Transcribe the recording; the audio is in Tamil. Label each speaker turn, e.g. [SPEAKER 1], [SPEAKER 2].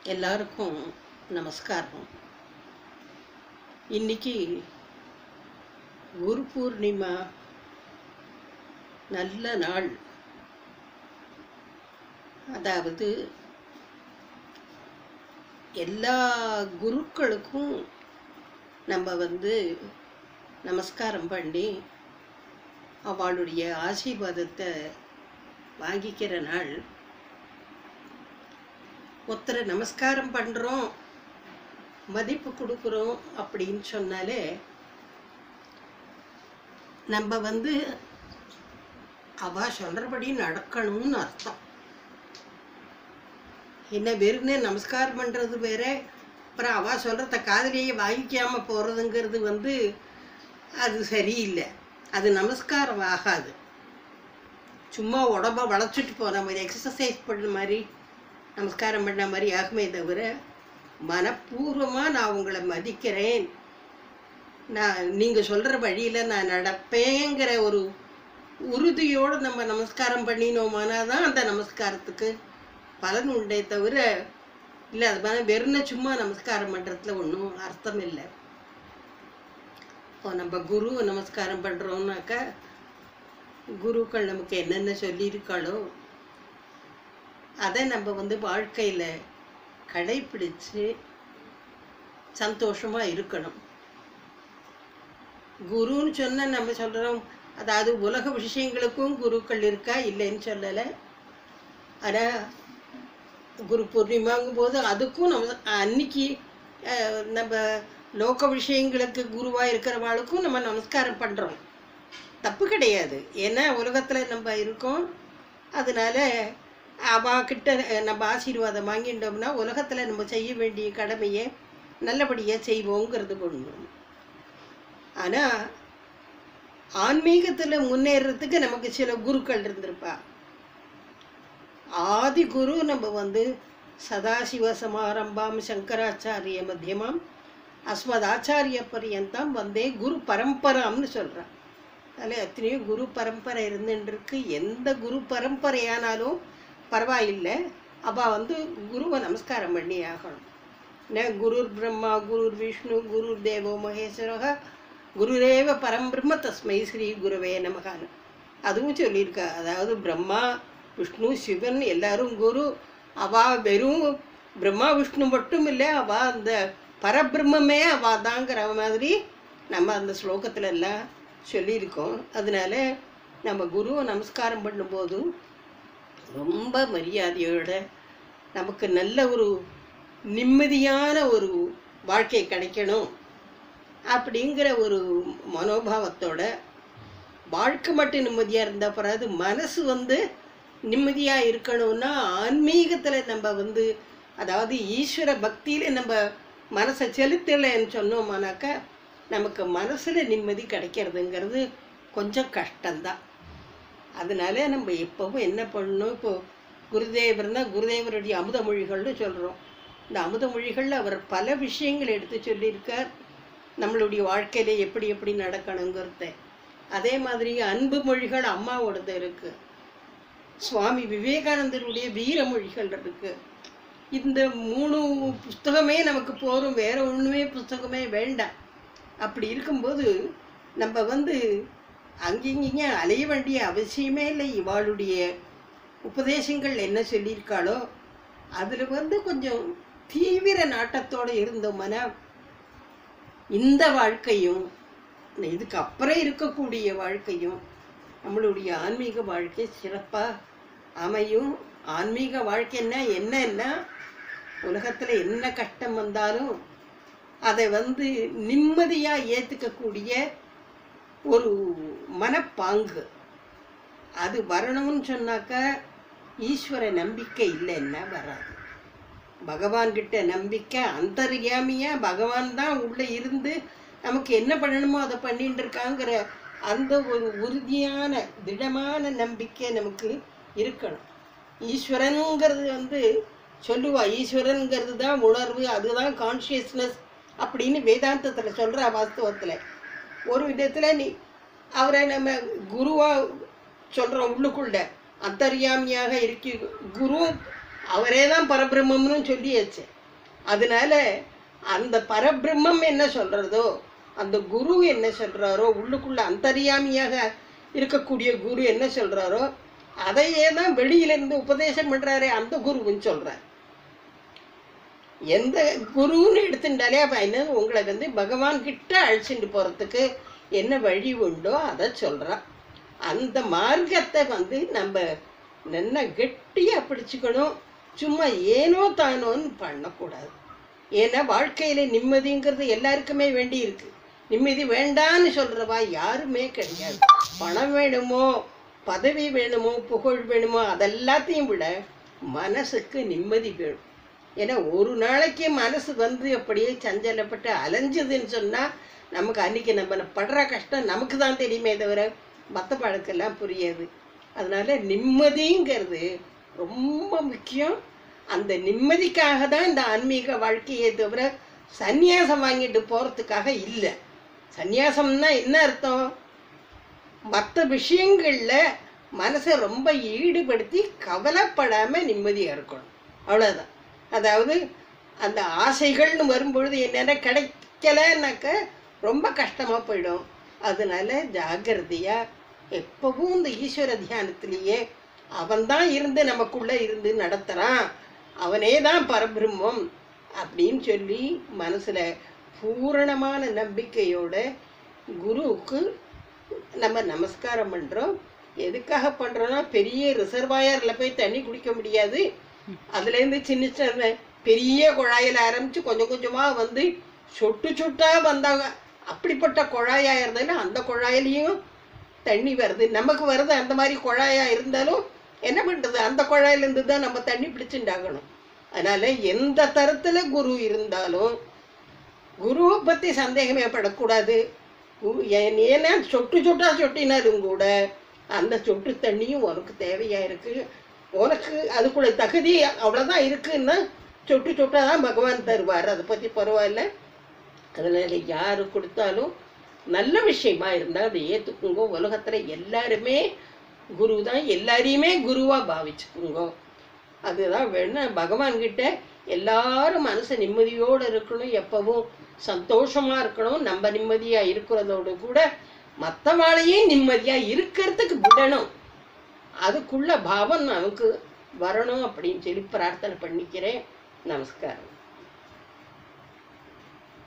[SPEAKER 1] எல்லாருக்கும் நமஸ்காரம் இன்னைக்கு குரு பூர்ணிமா நல்ல நாள் அதாவது எல்லா குருக்களுக்கும் நம்ம வந்து நமஸ்காரம் பண்ணி அவளுடைய ஆசீர்வாதத்தை வாங்கிக்கிற நாள் ஒருத்தரை நமஸ்காரம் பண்ணுறோம் மதிப்பு கொடுக்குறோம் அப்படின்னு சொன்னாலே நம்ம வந்து அவ சொல்கிறபடி நடக்கணும்னு அர்த்தம் என்ன வெறும்னே நமஸ்காரம் பண்ணுறது வேற அப்புறம் அவ சொல்கிறத காதலியே வாங்கிக்காமல் போகிறதுங்கிறது வந்து அது சரியில்லை அது நமஸ்காரம் ஆகாது சும்மா உடம்ப வளைச்சிட்டு போன மாதிரி எக்ஸசைஸ் பண்ண மாதிரி நமஸ்காரம் பண்ண மாதிரி ஆகுமே தவிர மனப்பூர்வமாக நான் உங்களை மதிக்கிறேன் நான் நீங்கள் சொல்கிற வழியில் நான் நடப்பேங்கிற ஒரு உறுதியோடு நம்ம நமஸ்காரம் பண்ணினோமானா தான் அந்த நமஸ்காரத்துக்கு பலன் உண்டே தவிர இல்லை அது மாதிரி வெறும் சும்மா நமஸ்காரம் பண்ணுறதுல ஒன்றும் அர்த்தம் இல்லை இப்போ நம்ம குரு நமஸ்காரம் பண்ணுறோம்னாக்கா குருக்கள் நமக்கு என்னென்ன சொல்லியிருக்காளோ அதை நம்ம வந்து வாழ்க்கையில் கடைப்பிடிச்சு சந்தோஷமாக இருக்கணும் குருன்னு சொன்ன நம்ம சொல்கிறோம் அதாவது உலக விஷயங்களுக்கும் குருக்கள் இருக்கா இல்லைன்னு சொல்லலை ஆனால் குரு பூர்ணிமாங்கும் போது அதுக்கும் நம்ம அன்னைக்கு அஹ், நம்ம லோக விஷயங்களுக்கு குருவாக இருக்கிறவாளுக்கும் நம்ம நமஸ்காரம் பண்ணுறோம் தப்பு கிடையாது ஏன்னா உலகத்தில் நம்ம இருக்கோம் அதனால அவகிட்ட நம்ம ஆசீர்வாதம் வாங்கிட்டோம்னா உலகத்தில் நம்ம செய்ய வேண்டிய கடமையை நல்லபடியாக செய்வோங்கிறது ஒன்று ஆனால் ஆன்மீகத்தில் முன்னேறதுக்கு நமக்கு சில குருக்கள் இருந்திருப்பா ஆதி குரு நம்ம வந்து சதாசிவ சமாரம்பாம் சங்கராச்சாரிய மத்தியமாம் அஸ்மதாச்சாரிய பரியந்தம் வந்தே குரு பரம்பராம்னு சொல்கிறான் அதில் எத்தனையோ குரு பரம்பரை இருந்துருக்கு எந்த குரு பரம்பரையானாலும் பரவாயில்லை அவள் வந்து குருவை நமஸ்காரம் பண்ணி ஆகணும் ந குருர் பிரம்மா குருர் விஷ்ணு குருர் தேவோ மகேஸ்வரக குருரேவ பரம்பிரம்ம தஸ்மை ஸ்ரீ குருவே நமகான்னு அதுவும் சொல்லியிருக்கா அதாவது பிரம்மா விஷ்ணு சிவன் எல்லாரும் குரு அவா வெறும் பிரம்மா விஷ்ணு மட்டும் இல்லை அவா அந்த பரபிரம்மே அவா தாங்கிற மாதிரி நம்ம அந்த ஸ்லோகத்துல எல்லாம் சொல்லியிருக்கோம் அதனால நம்ம குருவை நமஸ்காரம் பண்ணும்போது ரொம்ப மரியாதையோட நமக்கு நல்ல ஒரு நிம்மதியான ஒரு வாழ்க்கை கிடைக்கணும் அப்படிங்கிற ஒரு மனோபாவத்தோட வாழ்க்கை மட்டும் நிம்மதியாக இருந்தால் போகாது மனசு வந்து நிம்மதியாக இருக்கணும்னா ஆன்மீகத்தில் நம்ம வந்து அதாவது ஈஸ்வர பக்தியில் நம்ம மனசை செலுத்தலைன்னு சொன்னோமானாக்கா நமக்கு மனசில் நிம்மதி கிடைக்கிறதுங்கிறது கொஞ்சம் கஷ்டம்தான் அதனால நம்ம எப்பவும் என்ன பண்ணணும் இப்போ குருதேவர்னா குருதேவருடைய அமுத மொழிகள்னு சொல்கிறோம் இந்த அமுத மொழிகளில் அவர் பல விஷயங்கள் எடுத்து சொல்லியிருக்கார் நம்மளுடைய வாழ்க்கையில எப்படி எப்படி நடக்கணுங்கிறத அதே மாதிரி அன்பு மொழிகள் அம்மாவோடது இருக்குது சுவாமி விவேகானந்தருடைய வீரமொழிகள் இருக்கு இந்த மூணு புஸ்தகமே நமக்கு போதும் வேற ஒன்றுமே புஸ்தகமே வேண்டாம் அப்படி இருக்கும்போது நம்ம வந்து அங்கிங்க அலைய வேண்டிய அவசியமே இல்லை இவாளுடைய உபதேசங்கள் என்ன சொல்லியிருக்காளோ அதில் வந்து கொஞ்சம் தீவிர நாட்டத்தோடு இருந்தோம்னா இந்த வாழ்க்கையும் இதுக்கு அப்புறம் இருக்கக்கூடிய வாழ்க்கையும் நம்மளுடைய ஆன்மீக வாழ்க்கை சிறப்பாக அமையும் ஆன்மீக வாழ்க்கைன்னா என்னன்னா உலகத்தில் என்ன கஷ்டம் வந்தாலும் அதை வந்து நிம்மதியாக ஏற்றுக்கக்கூடிய ஒரு மனப்பாங்கு அது வரணும்னு சொன்னாக்கா ஈஸ்வர நம்பிக்கை இல்லைன்னா வராது பகவான்கிட்ட நம்பிக்கை அந்தர்யாமியா பகவான் தான் உள்ளே இருந்து நமக்கு என்ன பண்ணணுமோ அதை பண்ணிட்டு இருக்காங்கிற அந்த ஒரு உறுதியான திடமான நம்பிக்கை நமக்கு இருக்கணும் ஈஸ்வரனுங்கிறது வந்து சொல்லுவா ஈஸ்வரனுங்கிறது தான் உணர்வு அதுதான் கான்ஷியஸ்னஸ் அப்படின்னு வேதாந்தத்தில் சொல்கிறா வாஸ்தவத்தில் ஒரு விதத்தில் நீ அவரை நம்ம குருவா சொல்கிறோம் உள்ளுக்குள்ள அந்தர்யாமியாக இருக்கி குரு அவரே தான் பரபிரம்மம்னு சொல்லியாச்சு அதனால அந்த பரபிரம்மம் என்ன சொல்றதோ அந்த குரு என்ன சொல்றாரோ உள்ளுக்குள்ள அந்தரியாமியாக இருக்கக்கூடிய குரு என்ன சொல்றாரோ அதையே தான் வெளியில இருந்து உபதேசம் பண்றாரே அந்த குருவுன்னு சொல்றார் எந்த குருன்னு எடுத்துட்டாலே அப்ப என்ன உங்களை வந்து பகவான் கிட்ட அழைச்சிட்டு போறதுக்கு என்ன வழி உண்டோ அதை சொல்றான் அந்த மார்க்கத்தை வந்து நம்ம நல்லா கெட்டியா பிடிச்சுக்கணும் சும்மா ஏனோ தானோன்னு பண்ணக்கூடாது ஏன்னா வாழ்க்கையில நிம்மதிங்கிறது எல்லாருக்குமே வேண்டி இருக்கு நிம்மதி வேண்டான்னு சொல்றவா யாருமே கிடையாது பணம் வேணுமோ பதவி வேணுமோ புகழ் வேணுமோ அதெல்லாத்தையும் விட மனசுக்கு நிம்மதி வேணும் ஏன்னா ஒரு நாளைக்கு மனசு வந்து அப்படியே சஞ்சலப்பட்டு அலைஞ்சதுன்னு சொன்னா நமக்கு அன்னைக்கு நம்ம படுற கஷ்டம் நமக்கு தான் தெரியுமே தவிர மற்ற பழக்கெல்லாம் புரியாது அதனால நிம்மதிங்கிறது ரொம்ப முக்கியம் அந்த நிம்மதிக்காக தான் இந்த ஆன்மீக வாழ்க்கையே தவிர சந்நியாசம் வாங்கிட்டு போறதுக்காக இல்லை சந்நியாசம்னா என்ன அர்த்தம் மற்ற விஷயங்கள்ல மனசை ரொம்ப ஈடுபடுத்தி கவலைப்படாம நிம்மதியா இருக்கணும் அவ்வளவுதான் அதாவது அந்த ஆசைகள்னு வரும்பொழுது என்னென்ன கிடைக்கலன்னாக்க ரொம்ப கஷ்டமா போயிடும் அதனால ஜாகிரதையா எப்பவும் இந்த ஈஸ்வர தியானத்திலேயே அவன்தான் இருந்து நமக்குள்ள இருந்து நடத்துறான் அவனே தான் பரபிரம்மம் அப்படின்னு சொல்லி மனசுல பூரணமான நம்பிக்கையோட குருவுக்கு நம்ம நமஸ்காரம் பண்றோம் எதுக்காக பண்றோம்னா பெரிய ரிசர்வாயர்ல போய் தண்ணி குடிக்க முடியாது அதுல இருந்து சின்ன சின்ன பெரிய குழாயில ஆரம்பிச்சு கொஞ்சம் கொஞ்சமா வந்து சொட்டு சொட்டா வந்தாங்க அப்படிப்பட்ட குழாயா இருந்தாலும் அந்த குழாயிலையும் தண்ணி வருது நமக்கு வருது அந்த மாதிரி குழாயா இருந்தாலும் என்ன பண்றது அந்த குழாயில இருந்து தான் நம்ம தண்ணி பிடிச்சுண்டாகணும் அதனால எந்த தரத்துல குரு இருந்தாலும் குருவை பத்தி சந்தேகமே படக்கூடாது குரு ஏன் ஏன்னா சொட்டு சொட்டா சொட்டினாலும் கூட அந்த சொட்டு தண்ணியும் உனக்கு தேவையா இருக்கு உனக்கு அதுக்குள்ள தகுதி அவ்வளவுதான் இருக்குன்னா சொட்டு சொட்டா தான் பகவான் தருவார் அதை பத்தி பரவாயில்ல அதனால யாரு கொடுத்தாலும் நல்ல விஷயமா இருந்தா அதை ஏத்துக்குங்க உலகத்துல எல்லாருமே குரு தான் எல்லாரையுமே குருவா பாவிச்சுக்குங்க அதுதான் வேணும் பகவான் கிட்ட எல்லாரும் மனசு நிம்மதியோடு இருக்கணும் எப்பவும் சந்தோஷமா இருக்கணும் நம்ம நிம்மதியா இருக்கிறதோடு கூட மற்றவாளையும் நிம்மதியா இருக்கிறதுக்கு விடணும் அதுக்குள்ள பாவம் நமக்கு வரணும் அப்படின்னு சொல்லி பிரார்த்தனை பண்ணிக்கிறேன் நமஸ்காரம்